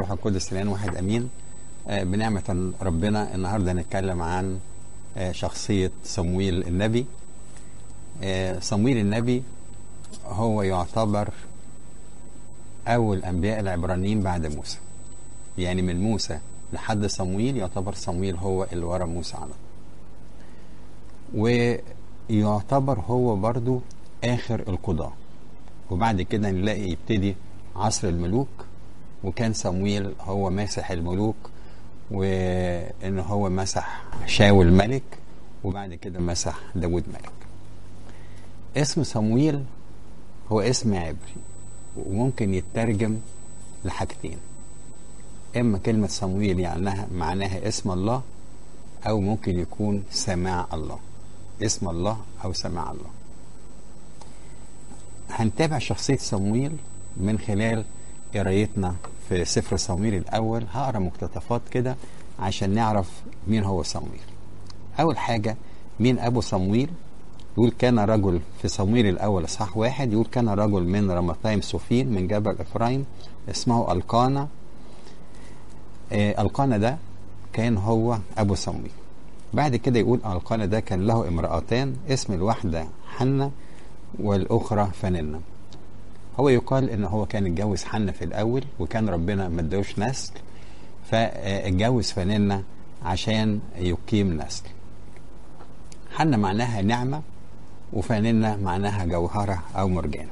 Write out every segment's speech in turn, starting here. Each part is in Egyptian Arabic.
روح القدس الان واحد امين آه، بنعمه ربنا النهارده نتكلم عن آه، شخصيه صمويل النبي آه، صمويل النبي هو يعتبر اول انبياء العبرانيين بعد موسى يعني من موسى لحد صمويل يعتبر صمويل هو اللي ورا موسى على ويعتبر هو برضو اخر القضاه وبعد كده نلاقي يبتدي عصر الملوك وكان صمويل هو ماسح الملوك وان هو مسح شاول ملك وبعد كده مسح داود ملك اسم صمويل هو اسم عبري وممكن يترجم لحاجتين اما كلمة صمويل يعني معناها اسم الله او ممكن يكون سماع الله اسم الله او سماع الله هنتابع شخصية صمويل من خلال قرايتنا في سفر صمويل الأول هقرا مقتطفات كده عشان نعرف مين هو صمويل أول حاجة مين أبو صمويل يقول كان رجل في صمويل الأول صح واحد يقول كان رجل من رمتايم صوفين من جبل إفرايم اسمه القانا آه القانا ده كان هو أبو صمويل بعد كده يقول القانا ده كان له امرأتان اسم الواحدة حنة والأخرى فننة هو يقال ان هو كان اتجوز حنة في الاول وكان ربنا ما ادوش نسل فاتجوز فننة عشان يقيم نسل حنة معناها نعمة وفننة معناها جوهرة او مرجانة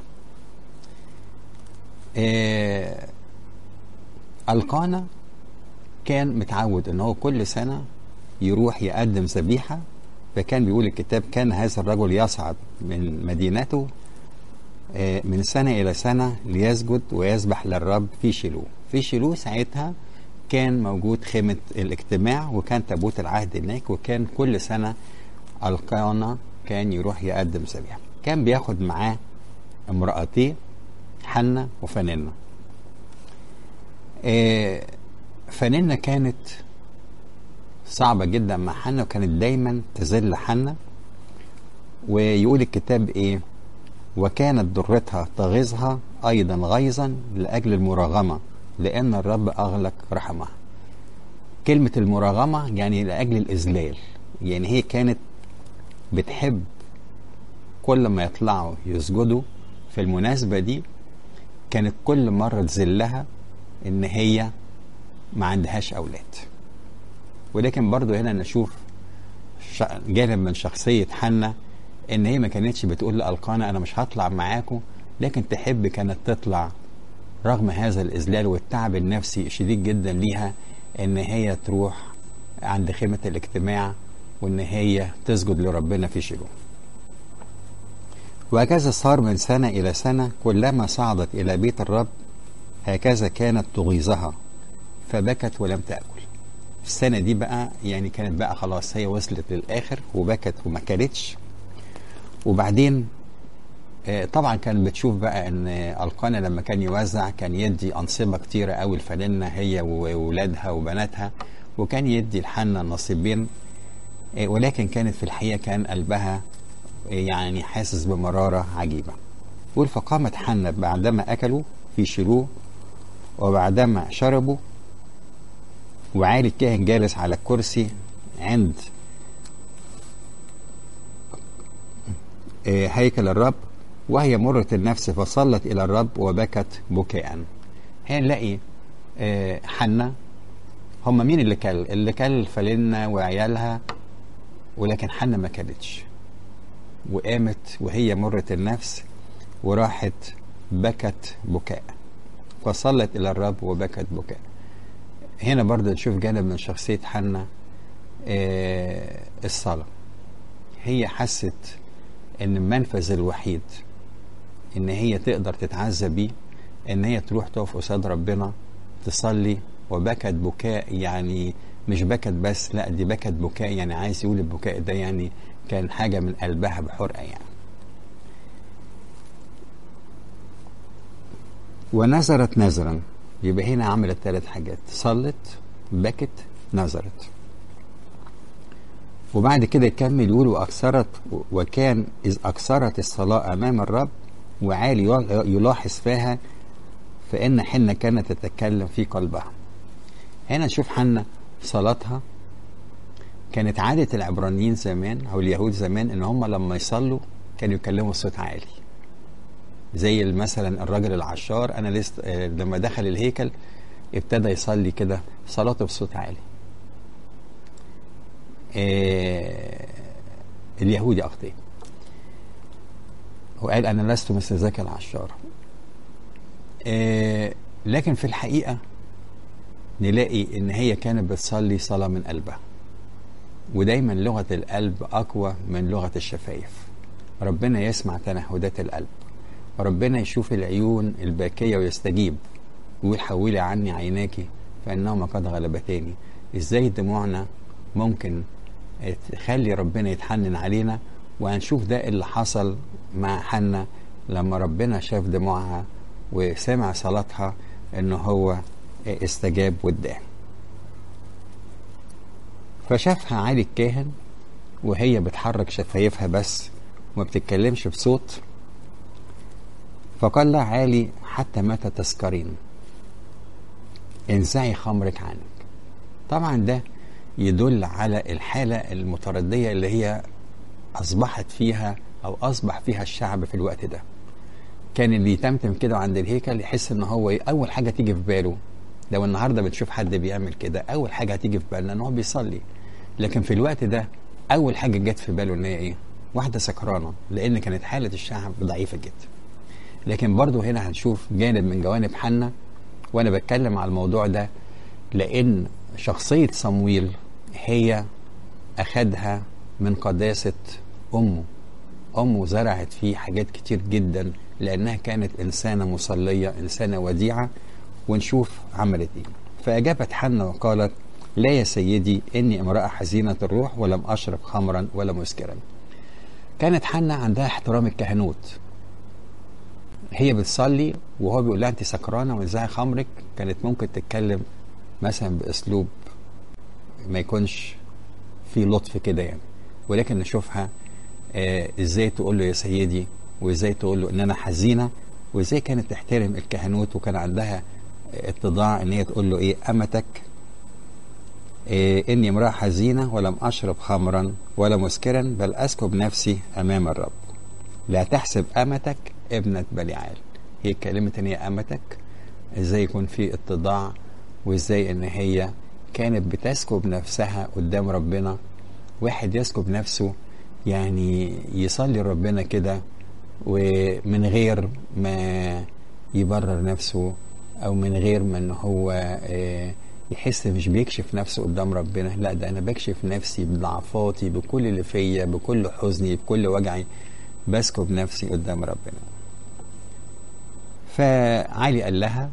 إيه القانا كان متعود ان هو كل سنة يروح يقدم ذبيحة فكان بيقول الكتاب كان هذا الرجل يصعد من مدينته من سنة إلى سنة ليسجد ويسبح للرب في شيلو في شيلو ساعتها كان موجود خيمة الاجتماع وكان تابوت العهد هناك وكان كل سنة القانا كان يروح يقدم ذبيحة كان بياخد معاه امرأتين حنة وفننة فننة كانت صعبة جدا مع حنة وكانت دايما تذل حنة ويقول الكتاب ايه وكانت ضرتها تغيظها ايضا غيظا لاجل المراغمه لان الرب اغلق رحمها كلمه المراغمه يعني لاجل الاذلال يعني هي كانت بتحب كل ما يطلعوا يسجدوا في المناسبه دي كانت كل مره تذلها ان هي ما عندهاش اولاد ولكن برضو هنا نشوف جانب من شخصيه حنه ان هي ما كانتش بتقول لالقانا انا مش هطلع معاكم لكن تحب كانت تطلع رغم هذا الاذلال والتعب النفسي الشديد جدا ليها ان هي تروح عند خيمه الاجتماع وان هي تسجد لربنا في شيلو وهكذا صار من سنه الى سنه كلما صعدت الى بيت الرب هكذا كانت تغيظها فبكت ولم تاكل السنه دي بقى يعني كانت بقى خلاص هي وصلت للاخر وبكت وما كلتش وبعدين طبعا كان بتشوف بقى ان القانا لما كان يوزع كان يدي انصبه كتيره قوي الفنانه هي واولادها وبناتها وكان يدي الحنة نصيبين ولكن كانت في الحقيقه كان قلبها يعني حاسس بمراره عجيبه يقول فقامت حنة بعدما اكلوا في شيلوه وبعدما شربوا وعالي الكاهن جالس على الكرسي عند هيكل الرب وهي مرة النفس فصلت إلى الرب وبكت بكاء هنلاقي حنة هم مين اللي كل اللي كل فلنا وعيالها ولكن حنة ما كلتش وقامت وهي مرة النفس وراحت بكت بكاء فصلت إلى الرب وبكت بكاء هنا برضه نشوف جانب من شخصية حنة الصلاة هي حست ان المنفذ الوحيد ان هي تقدر تتعزى بيه ان هي تروح تقف قصاد ربنا تصلي وبكت بكاء يعني مش بكت بس لا دي بكت بكاء يعني عايز يقول البكاء ده يعني كان حاجه من قلبها بحرقه يعني ونذرت نذرا يبقى هنا عملت ثلاث حاجات صلت بكت نذرت وبعد كده يكمل يقول واكثرت وكان اذ اكثرت الصلاه امام الرب وعالي يلاحظ فيها فان حنه كانت تتكلم في قلبها هنا نشوف حنا صلاتها كانت عادة العبرانيين زمان أو اليهود زمان إن هم لما يصلوا كانوا يكلموا بصوت عالي زي مثلا الراجل العشار أنا لست آه، لما دخل الهيكل ابتدى يصلي كده صلاته بصوت عالي آه، اليهودي أخطيه وقال أنا لست مثل ذاك العشار آه، لكن في الحقيقة نلاقي إن هي كانت بتصلي صلاة من قلبها ودايما لغة القلب أقوى من لغة الشفايف ربنا يسمع تنهدات القلب ربنا يشوف العيون الباكية ويستجيب ويقول حولي عني عيناك فإنهما قد غلبتاني إزاي دموعنا ممكن تخلي ربنا يتحنن علينا وهنشوف ده اللي حصل مع حنا لما ربنا شاف دموعها وسمع صلاتها ان هو استجاب واداه فشافها علي الكاهن وهي بتحرك شفايفها بس وما بتتكلمش بصوت فقال لها عالي حتى متى تسكرين انزعي خمرك عنك طبعا ده يدل على الحالة المتردية اللي هي أصبحت فيها أو أصبح فيها الشعب في الوقت ده كان اللي يتمتم كده عند الهيكل يحس ان هو ايه اول حاجه تيجي في باله لو النهارده بتشوف حد بيعمل كده اول حاجه هتيجي في بالنا ان هو بيصلي لكن في الوقت ده اول حاجه جت في باله ان هي ايه واحده سكرانه لان كانت حاله الشعب ضعيفه جدا لكن برضو هنا هنشوف جانب من جوانب حنا وانا بتكلم على الموضوع ده لان شخصيه صمويل هي اخدها من قداسه امه امه زرعت فيه حاجات كتير جدا لانها كانت انسانه مصليه انسانه وديعه ونشوف عملت ايه فاجابت حنا وقالت لا يا سيدي اني امراه حزينه الروح ولم اشرب خمرا ولا مسكرا كانت حنا عندها احترام الكهنوت هي بتصلي وهو بيقول لها انت سكرانه وازاي خمرك كانت ممكن تتكلم مثلا باسلوب ما يكونش في لطف كده يعني ولكن نشوفها آه ازاي تقول له يا سيدي وازاي تقول له ان انا حزينه وازاي كانت تحترم الكهنوت وكان عندها اتضاع ان هي تقول له ايه امتك إيه اني امراه حزينه ولم اشرب خمرا ولا مسكرا بل اسكب نفسي امام الرب لا تحسب امتك ابنه بليعال هي كلمه ان هي امتك ازاي يكون في اتضاع وازاي ان هي كانت بتسكب نفسها قدام ربنا واحد يسكب نفسه يعني يصلي ربنا كده ومن غير ما يبرر نفسه او من غير ما ان هو يحس مش بيكشف نفسه قدام ربنا لا ده انا بكشف نفسي بضعفاتي بكل اللي فيا بكل حزني بكل وجعي بسكب نفسي قدام ربنا فعلي قال لها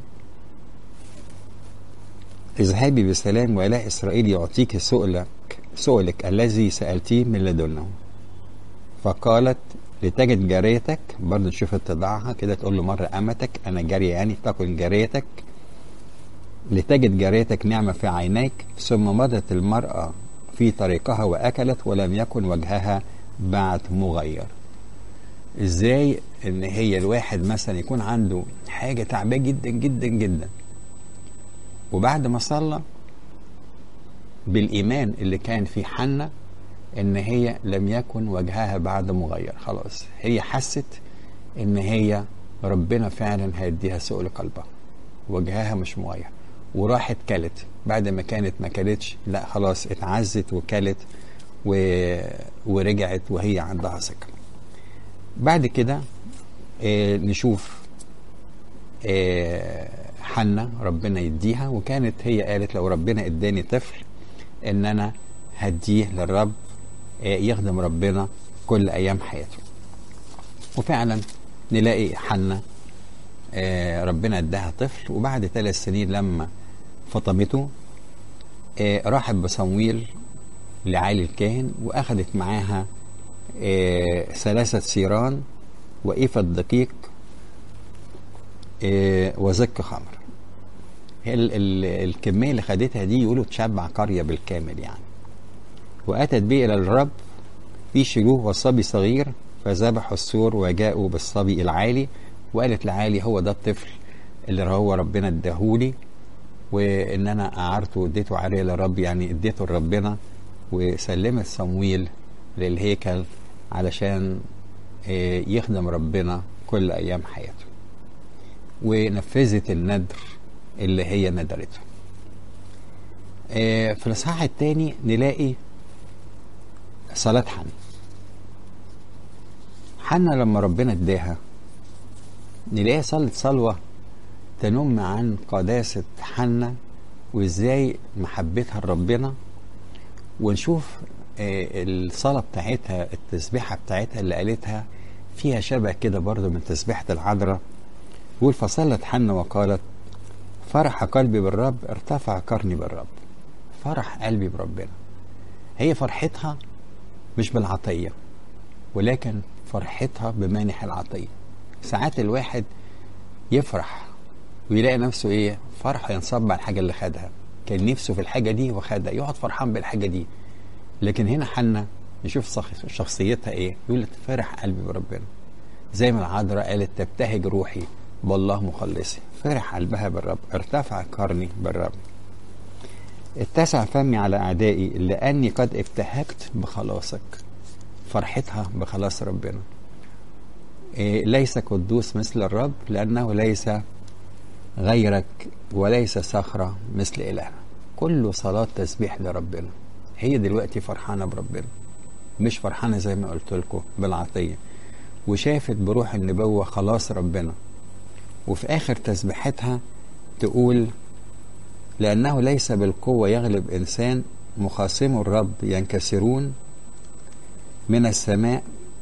اذهبي بسلام وإله إسرائيل يعطيك سؤلك سؤلك الذي سألتيه من لدنه فقالت لتجد جاريتك برضه نشوف اتضاعها كده تقول له مرة أمتك أنا جارية يعني تكن جاريتك لتجد جاريتك نعمة في عينيك ثم مضت المرأة في طريقها وأكلت ولم يكن وجهها بعد مغير ازاي ان هي الواحد مثلا يكون عنده حاجة تعباه جدا جدا جدا وبعد ما صلى بالإيمان اللي كان في حنة ان هي لم يكن وجهها بعد مغير خلاص هي حست ان هي ربنا فعلا هيديها سؤل قلبها وجهها مش مغير وراحت كلت بعد ما كانت ما كلتش لا خلاص اتعزت وكلت و... ورجعت وهي عندها ثقة بعد كده اه نشوف اه حنة ربنا يديها وكانت هي قالت لو ربنا اداني طفل ان انا هديه للرب يخدم ربنا كل ايام حياته وفعلا نلاقي حنة ربنا اداها طفل وبعد ثلاث سنين لما فطمته راحت بصمويل لعالي الكاهن واخذت معاها ثلاثة سيران وإيفة دقيق وزك خمر ال ال الكمية اللي خدتها دي يقولوا تشبع قرية بالكامل يعني وأتت به إلى الرب في شيوخ وصبي صغير فذبحوا السور وجاءوا بالصبي العالي وقالت لعالي هو ده الطفل اللي هو ربنا اداهولي وان انا اعرته واديته عاريه لرب يعني اديته لربنا وسلمت صمويل للهيكل علشان آه، يخدم ربنا كل ايام حياته ونفذت الندر اللي هي ندرته آه، في الاصحاح الثاني نلاقي صلاة حنا حنا لما ربنا اداها نلاقيها صلت صلوة تنم عن قداسة حنا وازاي محبتها لربنا ونشوف آه، الصلاة بتاعتها التسبيحة بتاعتها اللي قالتها فيها شبه كده برضو من تسبيحة العذراء يقول فصلت حنا وقالت فرح قلبي بالرب ارتفع قرني بالرب فرح قلبي بربنا هي فرحتها مش بالعطية ولكن فرحتها بمانح العطية ساعات الواحد يفرح ويلاقي نفسه ايه فرح ينصب على الحاجة اللي خدها كان نفسه في الحاجة دي وخدها يقعد فرحان بالحاجة دي لكن هنا حنا نشوف صخ- شخصيتها ايه يقول فرح قلبي بربنا زي ما العذراء قالت تبتهج روحي بالله مخلصي فرح قلبها بالرب ارتفع قرني بالرب اتسع فمي على اعدائي لاني قد ابتهجت بخلاصك فرحتها بخلاص ربنا إيه ليس قدوس مثل الرب لانه ليس غيرك وليس صخرة مثل إلهنا كله صلاة تسبيح لربنا هي دلوقتي فرحانة بربنا مش فرحانة زي ما قلت لكم بالعطية وشافت بروح النبوة خلاص ربنا وفي آخر تسبيحتها تقول لأنه ليس بالقوة يغلب إنسان مخاصم الرب ينكسرون من السماء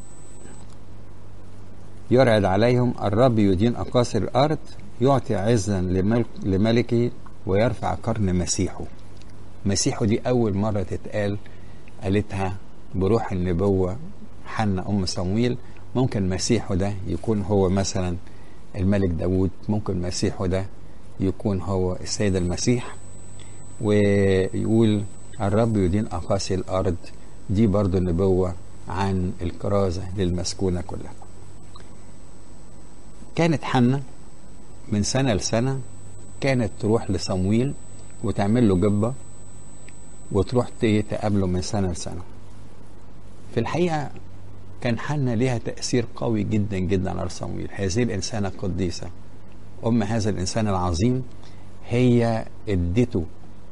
يرعد عليهم الرب يدين أقاصي الأرض يعطي عزا لملك لملكه ويرفع قرن مسيحه مسيحه دي أول مرة تتقال قالتها بروح النبوة حنا أم صمويل ممكن مسيحه ده يكون هو مثلا الملك داود ممكن مسيحه ده يكون هو السيد المسيح ويقول الرب يدين أقاصي الأرض دي برضو نبوة عن الكرازة للمسكونة كلها كانت حنة من سنة لسنة كانت تروح لصمويل وتعمل له جبة وتروح ت- تقابله من سنة لسنة في الحقيقة كان حنة ليها تأثير قوي جدا جدا على صمويل هذه الإنسانة القديسة أم هذا الإنسان العظيم هي ادته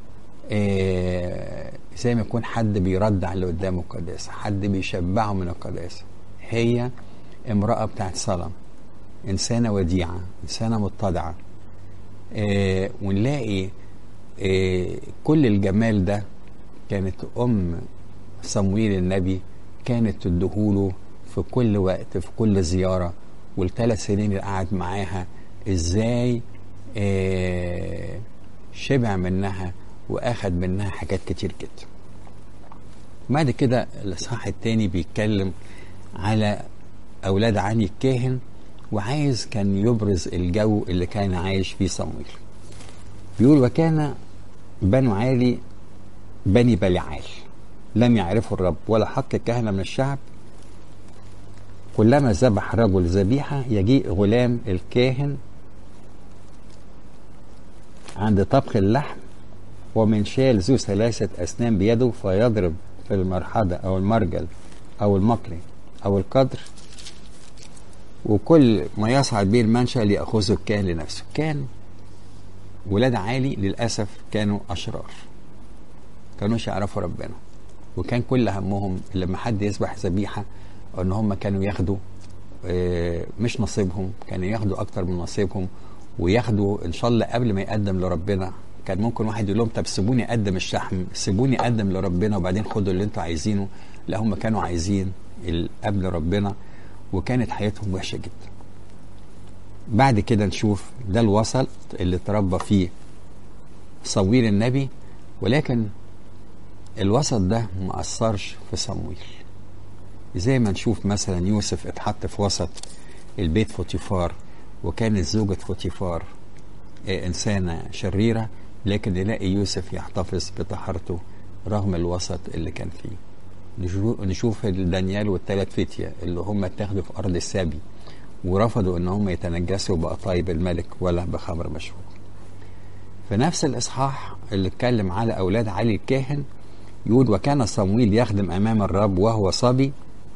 آه، زي ما يكون حد بيردع اللي قدامه القداسة حد بيشبعه من القداسة هي امرأة بتاعت صلاة إنسانة وديعة إنسانة متضعة آه، ونلاقي آه، كل الجمال ده كانت أم صمويل النبي كانت تدهوله في كل وقت في كل زيارة والثلاث سنين اللي قعد معاها ازاي آه، شبع منها واخد منها حاجات كتير جدا بعد كده الاصحاح التاني بيتكلم على اولاد علي الكاهن وعايز كان يبرز الجو اللي كان عايش فيه صمويل بيقول وكان بنو عالي بني بلعال لم يعرفوا الرب ولا حق الكهنة من الشعب كلما ذبح رجل ذبيحة يجيء غلام الكاهن عند طبخ اللحم ومن شال ذو ثلاثة أسنان بيده فيضرب في المرحضة أو المرجل أو المقلي أو القدر وكل ما يصعد به المنشأ ليأخذه الكاهن لنفسه كان ولاد عالي للأسف كانوا أشرار كانوش يعرفوا ربنا وكان كل همهم لما حد يذبح ذبيحة ان هم كانوا ياخدوا آه، مش نصيبهم كانوا ياخدوا اكتر من نصيبهم وياخدوا ان شاء الله قبل ما يقدم لربنا كان ممكن واحد يقول لهم طب سيبوني اقدم الشحم سيبوني اقدم لربنا وبعدين خدوا اللي انتوا عايزينه لا هم كانوا عايزين ال- قبل ربنا وكانت حياتهم وحشه جدا بعد كده نشوف ده الوسط اللي اتربى فيه صويل النبي ولكن الوسط ده ما أثرش في صمويل زي ما نشوف مثلا يوسف اتحط في وسط البيت فوتيفار وكانت زوجة فوتيفار آه، إنسانة شريرة لكن نلاقي يوسف يحتفظ بطهارته رغم الوسط اللي كان فيه نشو- نشوف دانيال والثلاث فتية اللي هم اتاخدوا في أرض السابي ورفضوا ان هم يتنجسوا بقطايب الملك ولا بخمر مشروب في نفس الإصحاح اللي اتكلم على أولاد علي الكاهن يقول وكان صمويل يخدم أمام الرب وهو صبي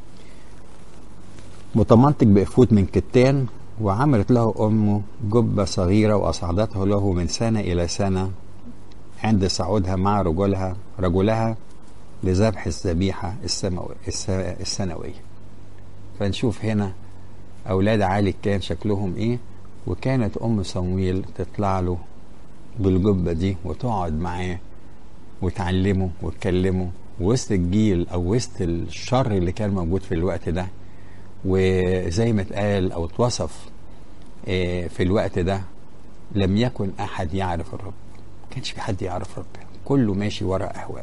متمنطق بإفوت من كتان وعملت له أمه جبة صغيرة وأصعدته له من سنة إلى سنة عند صعودها مع رجلها رجلها لذبح الذبيحة السمو- الس- السنوية فنشوف هنا أولاد علي كان شكلهم إيه وكانت أم صمويل تطلع له بالجبة دي وتقعد معاه وتعلمه وتكلمه وسط الجيل أو وسط الشر اللي كان موجود في الوقت ده وزي ما اتقال أو اتوصف آه، في الوقت ده لم يكن أحد يعرف الرب ما كانش في حد يعرف ربنا كله ماشي وراء أهواءه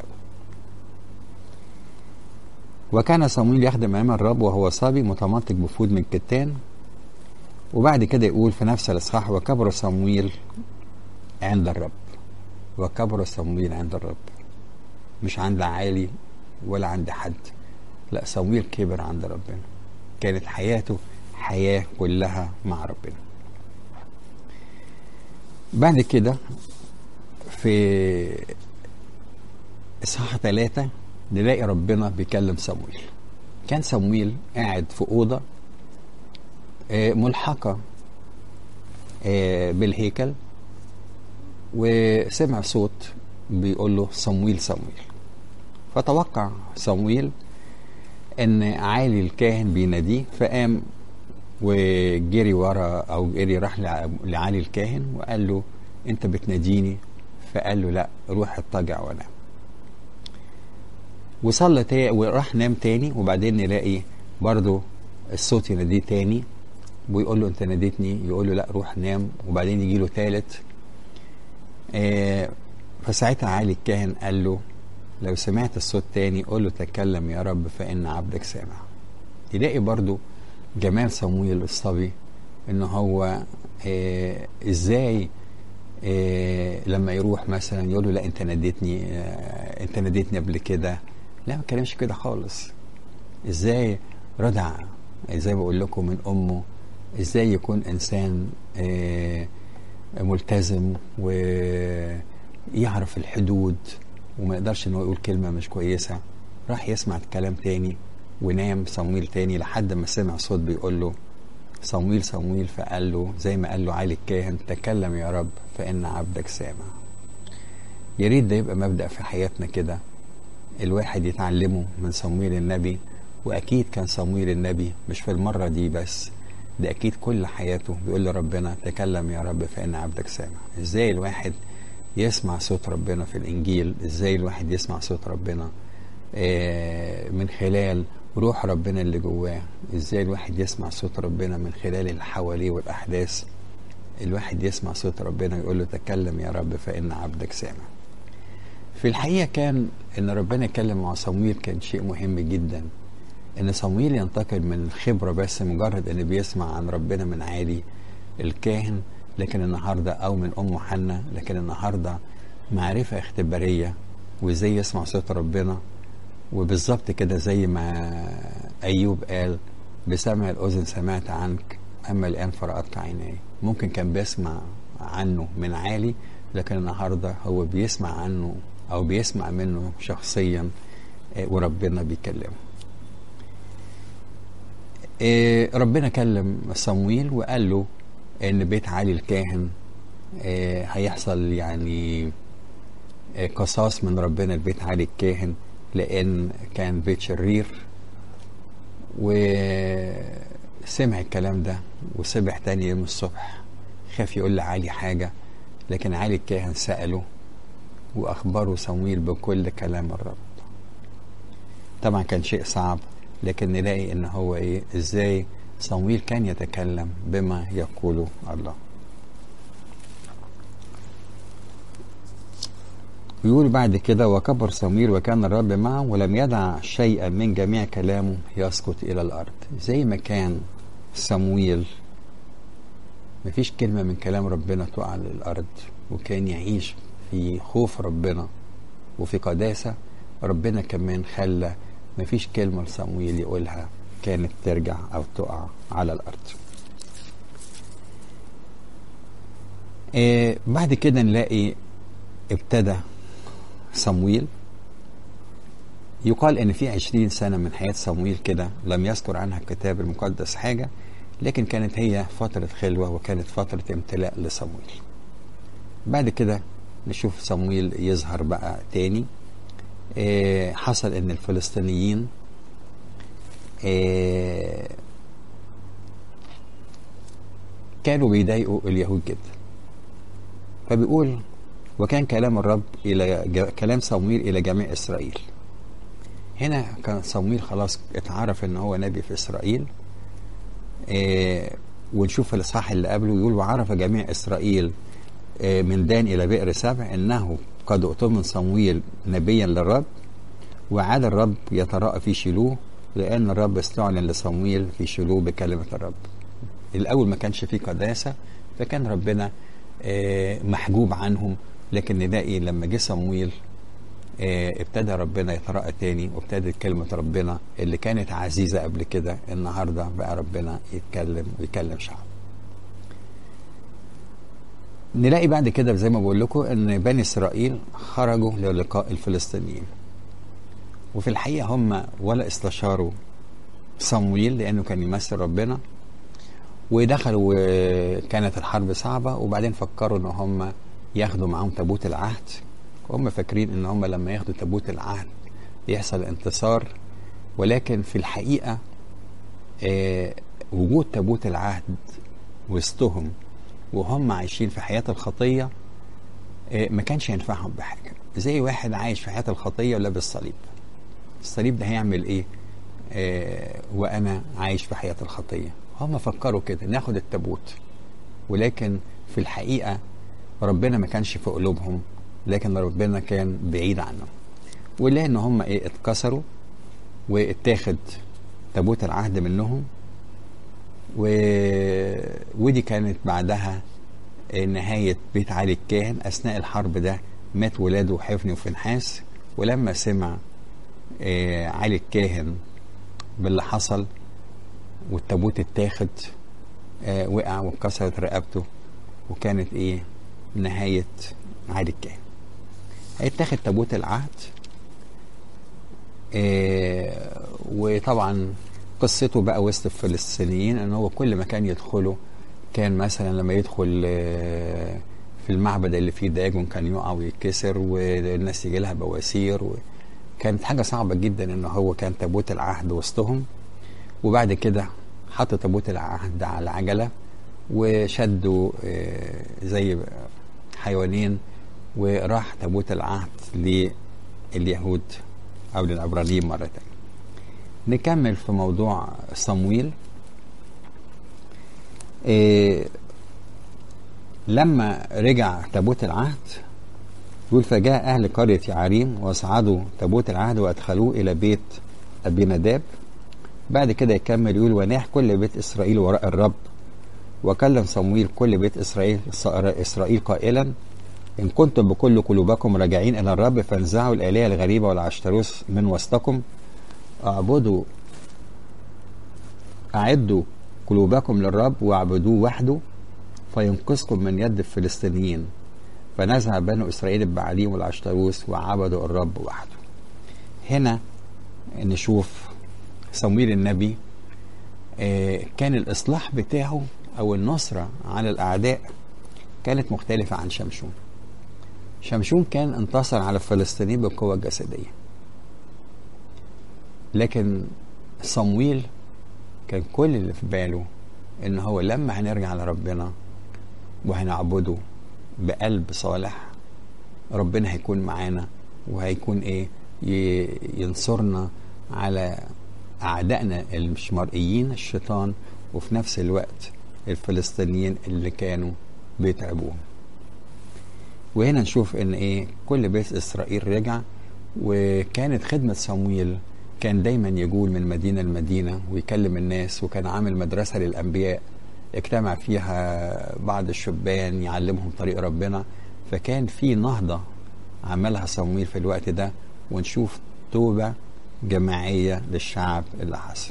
وكان صمويل يخدم امام الرب وهو صبي متمنطق بفود من كتان وبعد كده يقول في نفس الاصحاح وكبر صمويل عند الرب وكبر صمويل عند الرب مش عند عالي ولا عند حد لا صمويل كبر عند ربنا كانت حياته حياة كلها مع ربنا بعد كده في اصحاح ثلاثة نلاقي ربنا بيكلم صمويل كان صمويل قاعد في أوضة آه، ملحقة آه، بالهيكل وسمع صوت بيقول له صمويل صمويل فتوقع صمويل ان عالي الكاهن بيناديه فقام وجري ورا او جري راح لع- لعالي الكاهن وقال له انت بتناديني فقال له لا روح اضطجع ونام وصلى تاني وراح نام تاني وبعدين نلاقي برضه الصوت يناديه تاني ويقول له انت ناديتني يقول له لا روح نام وبعدين يجي له تالت آه فساعتها عالي الكاهن قال له لو سمعت الصوت تاني قول له تكلم يا رب فإن عبدك سامع تلاقي برضو جمال صمويل الصبي ان هو آه ازاي آه لما يروح مثلا يقول له لا انت ناديتني آه انت ناديتني قبل كده لا ما كلامش كده خالص ازاي رضع زي ما بقول لكم من امه ازاي يكون انسان آه ملتزم ويعرف الحدود وما يقدرش ان هو يقول كلمه مش كويسه راح يسمع كلام تاني ونام صمويل تاني لحد ما سمع صوت بيقول له صمويل صمويل فقال له زي ما قال له علي الكاهن تكلم يا رب فإن عبدك سامع يا ريت ده يبقى مبدأ في حياتنا كده الواحد يتعلمه من صمويل النبي وأكيد كان صمويل النبي مش في المرة دي بس ده أكيد كل حياته بيقول لربنا تكلم يا رب فإن عبدك سامع إزاي الواحد يسمع صوت ربنا في الإنجيل إزاي الواحد يسمع صوت ربنا آه من خلال روح ربنا اللي جواه ازاي الواحد يسمع صوت ربنا من خلال اللي حواليه والاحداث الواحد يسمع صوت ربنا يقول له تكلم يا رب فان عبدك سامع في الحقيقه كان ان ربنا يكلم مع صمويل كان شيء مهم جدا ان صمويل ينتقل من الخبره بس مجرد ان بيسمع عن ربنا من عالي الكاهن لكن النهارده او من ام حنة لكن النهارده معرفه اختباريه وازاي يسمع صوت ربنا وبالظبط كده زي ما ايوب قال بسمع الاذن سمعت عنك اما الان فرأت عيناي ممكن كان بيسمع عنه من عالي لكن النهارده هو بيسمع عنه او بيسمع منه شخصيا وربنا بيكلمه ربنا كلم صمويل وقال له ان بيت علي الكاهن هيحصل يعني قصاص من ربنا لبيت علي الكاهن لان كان بيت شرير وسمع الكلام ده وصبح تاني يوم الصبح خاف يقول لعلي حاجة لكن علي الكاهن سأله وأخبره صمويل بكل كلام الرب طبعا كان شيء صعب لكن نلاقي ان هو ايه ازاي صمويل كان يتكلم بما يقوله الله يقول بعد كده وكبر صمويل وكان الرب معه ولم يدع شيئا من جميع كلامه يسقط الى الارض زي ما كان صمويل مفيش كلمه من كلام ربنا تقع للارض وكان يعيش في خوف ربنا وفي قداسه ربنا كمان خلى مفيش كلمه لصمويل يقولها كانت ترجع او تقع على الارض إيه بعد كده نلاقي ابتدى صمويل يقال ان في عشرين سنة من حياة صمويل كده لم يذكر عنها الكتاب المقدس حاجة لكن كانت هي فترة خلوة وكانت فترة امتلاء لصمويل بعد كده نشوف صمويل يظهر بقى تاني إيه حصل ان الفلسطينيين إيه كانوا بيضايقوا اليهود جدا فبيقول وكان كلام الرب الى ج- كلام صمويل الى جميع اسرائيل هنا كان صمويل خلاص اتعرف ان هو نبي في اسرائيل إيه ونشوف الاصحاح اللي قبله يقول وعرف جميع اسرائيل إيه من دان الى بئر سبع انه قد اؤتمن صمويل نبيا للرب وعاد الرب يتراءى في شيلوه لان الرب استعلن لصمويل في شيلوه بكلمه الرب الاول ما كانش فيه قداسه فكان ربنا آه، محجوب عنهم لكن نلاقي لما جه صمويل آه، ابتدى ربنا يتراءى تاني وابتدت كلمة ربنا اللي كانت عزيزة قبل كده النهاردة بقى ربنا يتكلم ويكلم شعب نلاقي بعد كده زي ما بقول لكم ان بني اسرائيل خرجوا للقاء الفلسطينيين وفي الحقيقة هم ولا استشاروا صمويل لانه كان يمثل ربنا ودخلوا وكانت الحرب صعبة وبعدين فكروا ان هم ياخدوا معاهم تابوت العهد وهم فاكرين ان هم لما ياخدوا تابوت العهد يحصل انتصار ولكن في الحقيقة آه، وجود تابوت العهد وسطهم وهم عايشين في حياة الخطية آه، ما كانش ينفعهم بحاجة زي واحد عايش في حياة الخطية ولابس صليب الصليب ده هيعمل ايه آه، وانا عايش في حياة الخطية هم فكروا كده ناخد التابوت ولكن في الحقيقة ربنا ما كانش في قلوبهم لكن ربنا كان بعيد عنهم ولقى ان هم ايه اتكسروا واتاخد تابوت العهد منهم و... ودي كانت بعدها نهاية بيت علي الكاهن أثناء الحرب ده مات ولاده حفني وفنحاس ولما سمع آه، علي الكاهن باللي حصل والتابوت اتاخد آه، وقع واتكسرت رقبته وكانت ايه نهاية علي الكاهن هيتاخد تابوت العهد آه، وطبعا قصته بقى وسط الفلسطينيين ان هو كل مكان يدخله كان مثلا لما يدخل آه، في المعبد اللي فيه داجون كان يقع ويتكسر والناس يجي لها بواسير كانت حاجه صعبه جدا ان هو كان تابوت العهد وسطهم وبعد كده حط تابوت العهد على عجله وشدوا آه، زي حيوانين وراح تابوت العهد لليهود او للعبرانيين مره تانية نكمل في موضوع صمويل إيه لما رجع تابوت العهد يقول فجاء أهل قرية يعريم وصعدوا تابوت العهد وأدخلوه إلى بيت أبي نداب بعد كده يكمل يقول وناح كل بيت إسرائيل وراء الرب وكلم صمويل كل بيت إسرائيل إسرائيل قائلا إن كنتم بكل قلوبكم راجعين إلى الرب فانزعوا الآلهة الغريبة والعشتروس من وسطكم اعبدوا أعدوا قلوبكم للرب واعبدوه وحده فينقذكم من يد الفلسطينيين فنزع بنو إسرائيل البعاليم والعشتروس وعبدوا الرب وحده هنا نشوف صمويل النبي آه، كان الإصلاح بتاعه أو النصرة على الأعداء كانت مختلفة عن شمشون شمشون كان انتصر على الفلسطينيين بالقوة الجسدية لكن صمويل كان كل اللي في باله ان هو لما هنرجع لربنا وهنعبده بقلب صالح ربنا هيكون معانا وهيكون ايه ي- ينصرنا على اعدائنا اللي مش مرئيين الشيطان وفي نفس الوقت الفلسطينيين اللي كانوا بيتعبوهم وهنا نشوف ان ايه كل بيت اسرائيل رجع وكانت خدمة صمويل كان دايما يجول من مدينة لمدينة ويكلم الناس وكان عامل مدرسة للأنبياء اجتمع فيها بعض الشبان يعلمهم طريق ربنا فكان في نهضة عملها صمويل في الوقت ده ونشوف توبة جماعية للشعب اللي حصل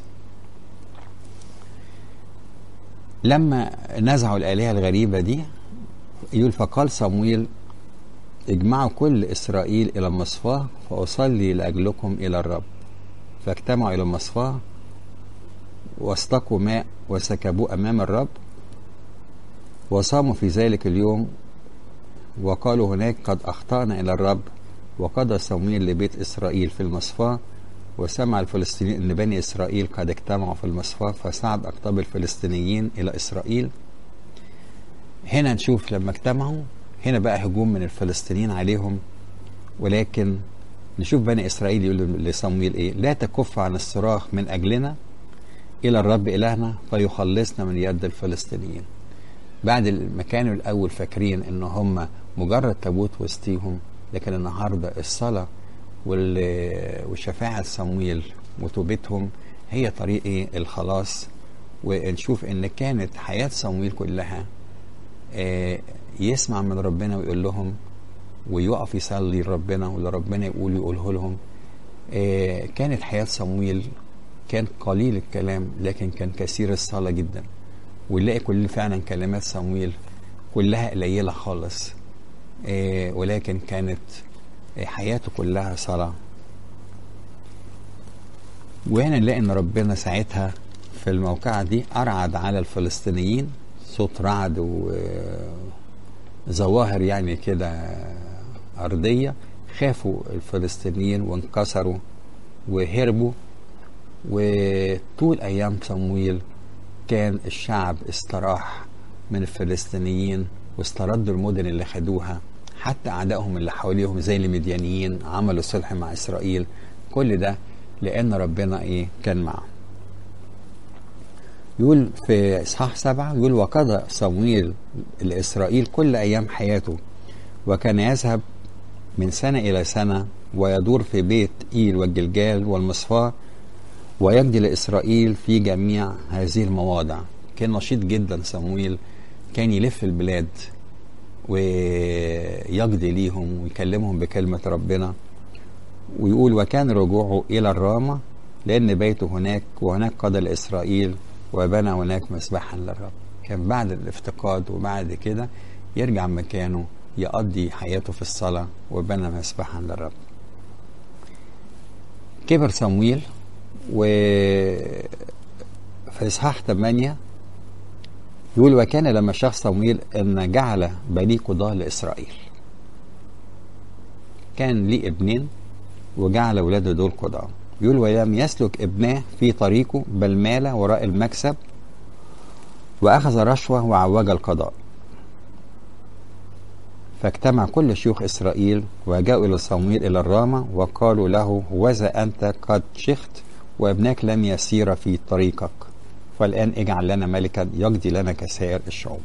لما نزعوا الآلهة الغريبة دي يقول فقال صمويل اجمعوا كل إسرائيل إلى المصفاة فأصلي لأجلكم إلى الرب فاجتمعوا إلى المصفاة واستقوا ماء وسكبوه أمام الرب وصاموا في ذلك اليوم وقالوا هناك قد أخطأنا إلى الرب وقضى صمويل لبيت إسرائيل في المصفاة وسمع الفلسطينيين أن بني إسرائيل قد اجتمعوا في المصفاة فصعد أقطاب الفلسطينيين إلى إسرائيل هنا نشوف لما اجتمعوا هنا بقى هجوم من الفلسطينيين عليهم ولكن نشوف بني إسرائيل يقول لصمويل إيه لا تكف عن الصراخ من أجلنا إلى الرب إلهنا فيخلصنا من يد الفلسطينيين بعد ما كانوا الأول فاكرين إن هم مجرد تابوت وسطيهم لكن النهاردة الصلاة وشفاعة صمويل وتوبتهم هي طريق إيه الخلاص ونشوف إن كانت حياة صمويل كلها يسمع من ربنا ويقول لهم ويقف يصلي لربنا واللي ربنا يقول يقوله لهم كانت حياة صمويل كان قليل الكلام لكن كان كثير الصلاة جدا ونلاقي كل فعلا كلمات صمويل كلها قليلة خالص ولكن كانت حياته كلها صلاة وهنا نلاقي ان ربنا ساعتها في الموقعة دي أرعد على الفلسطينيين صوت رعد وظواهر يعني كده أرضية خافوا الفلسطينيين وانكسروا وهربوا وطول أيام صمويل كان الشعب استراح من الفلسطينيين واستردوا المدن اللي خدوها حتى أعدائهم اللي حواليهم زي المديانيين عملوا صلح مع إسرائيل كل ده لأن ربنا إيه كان معهم يقول في إصحاح سبعة يقول وقضى صمويل لإسرائيل كل أيام حياته وكان يذهب من سنة إلى سنة ويدور في بيت إيل والجلجال والمصفاة ويجدي لإسرائيل في جميع هذه المواضع كان نشيط جدا صمويل كان يلف البلاد ويقضي ليهم ويكلمهم بكلمة ربنا ويقول وكان رجوعه إلى الرامة لأن بيته هناك وهناك قضى لإسرائيل وبنى هناك مسبحا للرب كان بعد الافتقاد وبعد كده يرجع مكانه يقضي حياته في الصلاة وبنى مسبحا للرب كبر صمويل و في إصحاح 8 يقول وكان لما شاف صمويل أن جعل بني قضاة لإسرائيل كان ليه ابنين وجعل ولاده دول قضاة يقول ولم يسلك ابناه في طريقه بل مال وراء المكسب وأخذ رشوة وعوج القضاء فاجتمع كل شيوخ إسرائيل وجاءوا إلى صمويل إلى الرامة وقالوا له وذا أنت قد شخت وابنك لم يسير في طريقك فالآن اجعل لنا ملكا يقضي لنا كسائر الشعوب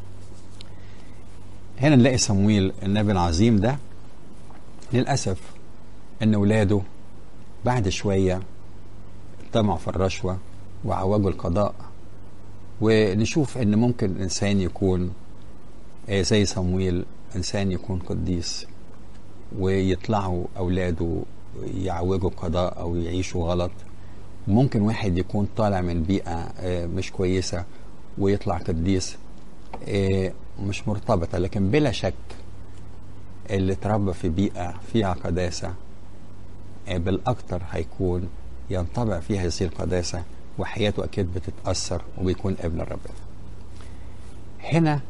هنا نلاقي صمويل النبي العظيم ده للأسف أن ولاده بعد شوية طمعوا في الرشوة وعوجوا القضاء ونشوف أن ممكن الإنسان يكون زي صمويل إنسان يكون قديس ويطلعوا أولاده يعوجوا القضاء أو يعيشوا غلط ممكن واحد يكون طالع من بيئة مش كويسة ويطلع قديس مش مرتبطة لكن بلا شك اللي اتربى في بيئة فيها قداسة بالأكثر هيكون ينطبع فيها هذه القداسة وحياته أكيد بتتأثر وبيكون ابن ربنا هنا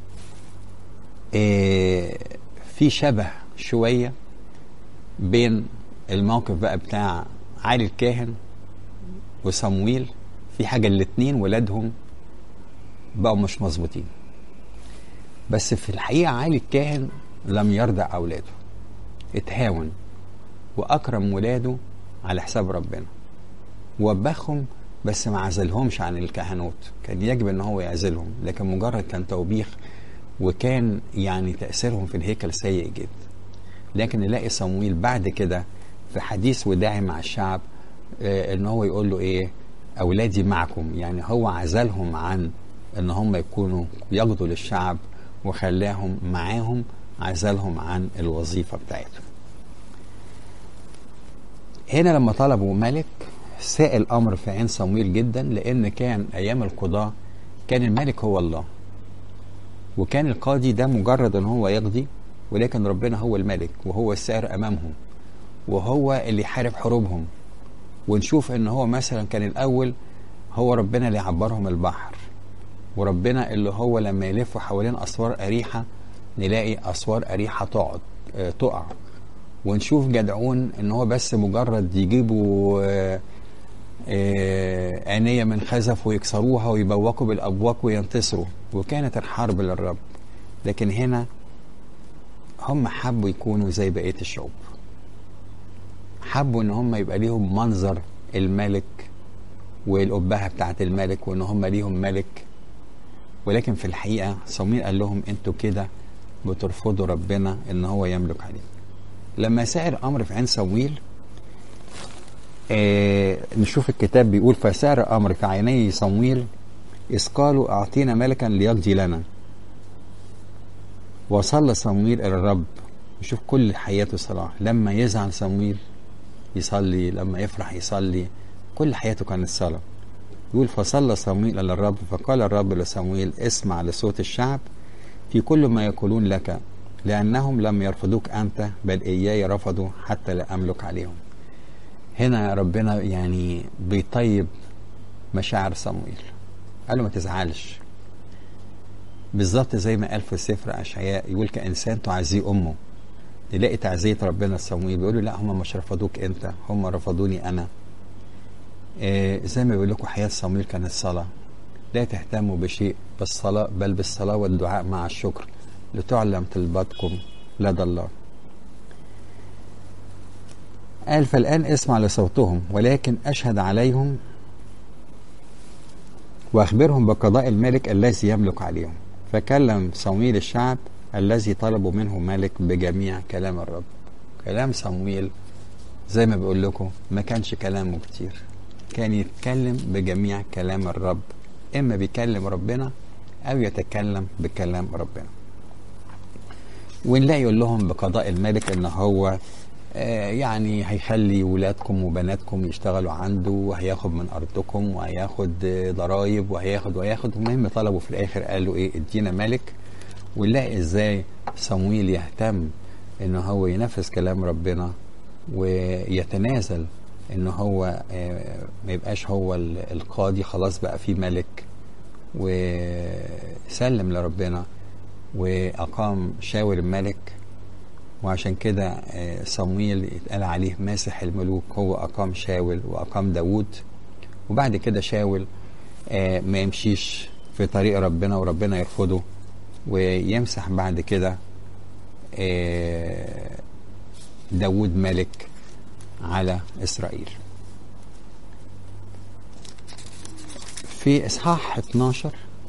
في شبه شوية بين الموقف بقى بتاع علي الكاهن وصمويل في حاجة الاتنين ولادهم بقوا مش مظبوطين بس في الحقيقة علي الكاهن لم يرضع أولاده اتهاون وأكرم ولاده على حساب ربنا وبخهم بس ما عزلهمش عن الكهنوت كان يجب ان هو يعزلهم لكن مجرد كان توبيخ وكان يعني تأثيرهم في الهيكل سيء جدا لكن نلاقي صمويل بعد كده في حديث وداعي مع الشعب آه ان هو يقول له ايه اولادي معكم يعني هو عزلهم عن ان هم يكونوا يقضوا للشعب وخلاهم معاهم عزلهم عن الوظيفة بتاعتهم هنا لما طلبوا ملك ساء الامر في عين صمويل جدا لان كان ايام القضاة كان الملك هو الله وكان القاضي ده مجرد ان هو يقضي ولكن ربنا هو الملك وهو السائر امامهم وهو اللي يحارب حروبهم ونشوف ان هو مثلا كان الاول هو ربنا اللي عبرهم البحر وربنا اللي هو لما يلفوا حوالين اسوار اريحه نلاقي اسوار اريحه تقعد آه، تقع ونشوف جدعون ان هو بس مجرد يجيبوا آه، آه، آنية من خزف ويكسروها ويبوقوا بالأبواق وينتصروا وكانت الحرب للرب لكن هنا هم حبوا يكونوا زي بقية الشعوب حبوا ان هم يبقى ليهم منظر الملك والأبهة بتاعت الملك وان هم ليهم ملك ولكن في الحقيقة صمويل قال لهم انتوا كده بترفضوا ربنا ان هو يملك عليكم لما سأل أمر في عين صمويل آه نشوف الكتاب بيقول فسار أمر في عيني صمويل إذ قالوا أعطينا ملكا ليقضي لنا وصلى صمويل إلى الرب نشوف كل حياته صلاة لما يزعل صمويل يصلي لما يفرح يصلي كل حياته كانت صلاة يقول فصلى صمويل إلى الرب فقال الرب لصمويل اسمع لصوت الشعب في كل ما يقولون لك لأنهم لم يرفضوك أنت بل إياي رفضوا حتى لا أملك عليهم هنا ربنا يعني بيطيب مشاعر صمويل قال له ما تزعلش بالظبط زي ما قال في سفر أشعياء يقول كإنسان تعزيه أمه نلاقي تعزية ربنا لصمويل بيقول له لا هم مش رفضوك أنت هم رفضوني أنا إيه زي ما بيقول لكم حياة صمويل كانت صلاة لا تهتموا بشيء بالصلاة بل بالصلاة والدعاء مع الشكر لتعلم طلباتكم لدى الله قال فالآن اسمع لصوتهم ولكن أشهد عليهم وأخبرهم بقضاء الملك الذي يملك عليهم فكلم صمويل الشعب الذي طلبوا منه ملك بجميع كلام الرب كلام صمويل زي ما بقول لكم ما كانش كلامه كتير كان يتكلم بجميع كلام الرب إما بيكلم ربنا أو يتكلم بكلام ربنا ونلاقي يقول لهم بقضاء الملك ان هو آه يعني هيخلي ولادكم وبناتكم يشتغلوا عنده وهياخد من ارضكم وهياخد ضرايب وهياخد وهياخد المهم طلبوا في الاخر قالوا ايه ادينا ملك ونلاقي ازاي صمويل يهتم ان هو ينفذ كلام ربنا ويتنازل ان هو آه ما يبقاش هو القاضي خلاص بقى في ملك وسلم لربنا وأقام شاول الملك وعشان كده صمويل اتقال عليه ماسح الملوك هو أقام شاول وأقام داوود وبعد كده شاول ما يمشيش في طريق ربنا وربنا يرفضه ويمسح بعد كده داوود ملك على إسرائيل في إصحاح 12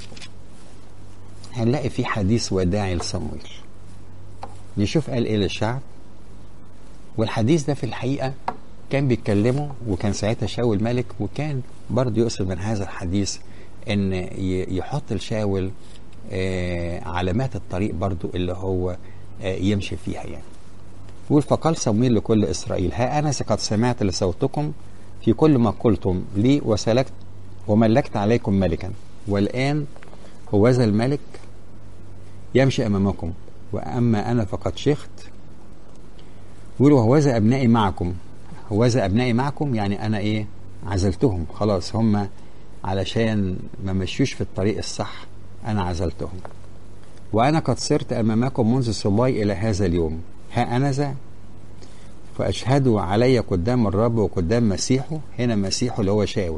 هنلاقي في حديث وداعي لصمويل نشوف قال ايه للشعب والحديث ده في الحقيقة كان بيتكلمه وكان ساعتها شاول ملك وكان برضه يقصد من هذا الحديث ان يحط لشاول آه علامات الطريق برضه اللي هو آه يمشي فيها يعني يقول فقال صمويل لكل اسرائيل ها انا قد سمعت لصوتكم في كل ما قلتم لي وسلكت وملكت عليكم ملكا والان هوذا الملك يمشي أمامكم وأما أنا فقد شخت يقول وهوذا أبنائي معكم هوذا أبنائي معكم يعني أنا إيه عزلتهم خلاص هم علشان ما مشيوش في الطريق الصح أنا عزلتهم وأنا قد صرت أمامكم منذ صباي إلى هذا اليوم ها أنا ذا فأشهدوا علي قدام الرب وقدام مسيحه هنا مسيحه اللي هو شاول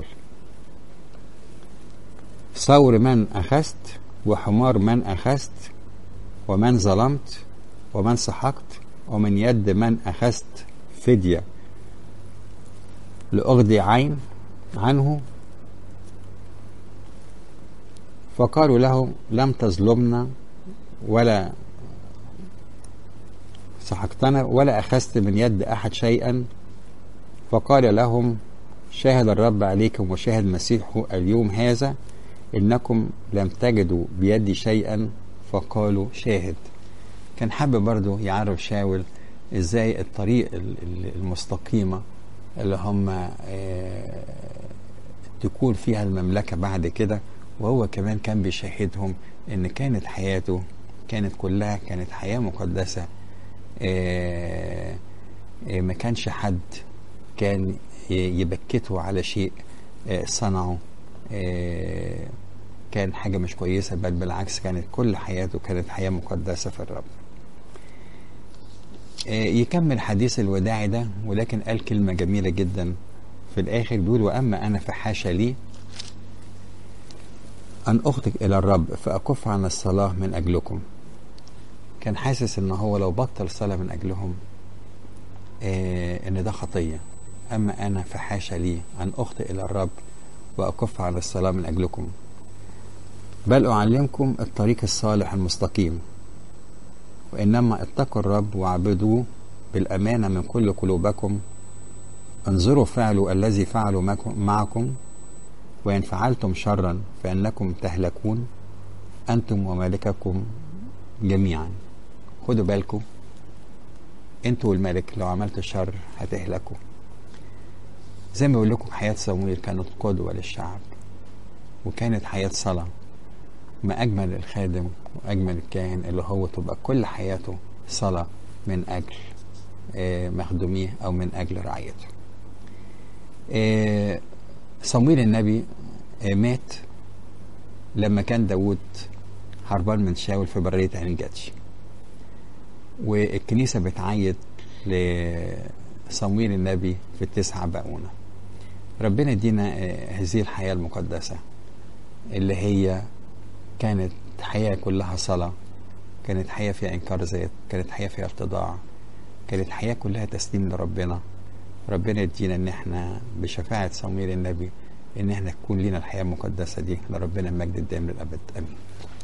ثور من أخذت وحمار من أخذت ومن ظلمت ومن سحقت ومن يد من أخذت فدية لأغضي عين عنه فقالوا له لم تظلمنا ولا سحقتنا ولا أخذت من يد أحد شيئا فقال لهم شاهد الرب عليكم وشاهد مسيحه اليوم هذا إنكم لم تجدوا بيدي شيئا فقالوا شاهد كان حابب برضو يعرف شاول ازاي الطريق المستقيمة اللي هم تكون فيها المملكة بعد كده وهو كمان كان بيشهدهم ان كانت حياته كانت كلها كانت حياة مقدسة آه، آه، ما كانش حد كان ي- يبكته على شيء آه، صنعه آه، كان حاجة مش كويسة بل بالعكس كانت كل حياته كانت حياة مقدسة في الرب آه، يكمل حديث الوداع ده ولكن قال كلمة جميلة جدا في الآخر بيقول وأما أنا فحاشا لي أن أخطئ إلى الرب فأكف عن الصلاة من أجلكم كان حاسس إن هو لو بطل صلاة من أجلهم آه إن ده خطية أما أنا فحاشا لي أن أخطئ إلى الرب وأكف عن الصلاة من أجلكم بل أعلمكم الطريق الصالح المستقيم وإنما اتقوا الرب واعبدوه بالأمانة من كل قلوبكم انظروا فعلوا الذي فعلوا معكم- معكم وإن فعلتم شرا فإنكم تهلكون أنتم ومالككم جميعا خدوا بالكم انتوا والملك لو عملتوا شر هتهلكوا زي ما بقول لكم حياة صمويل كانت قدوة للشعب وكانت حياة صلاة ما أجمل الخادم وأجمل الكاهن اللي هو تبقى كل حياته صلاة من أجل آه، مخدوميه أو من أجل رعيته آه، صمويل النبي آه، مات لما كان داود هربان من شاول في برية عين جاتش والكنيسة بتعيد لصمويل النبي في التسعة باقونة ربنا يدينا آه، هذه الحياة المقدسة اللي هي كانت حياة كلها صلاة كانت حياة فيها إنكار ذات كانت حياة فيها ارتضاع كانت حياة كلها تسليم لربنا ربنا يدينا ان احنا بشفاعة صمويل النبي ان احنا تكون لنا الحياة المقدسة دي لربنا المجد الدائم للأبد امين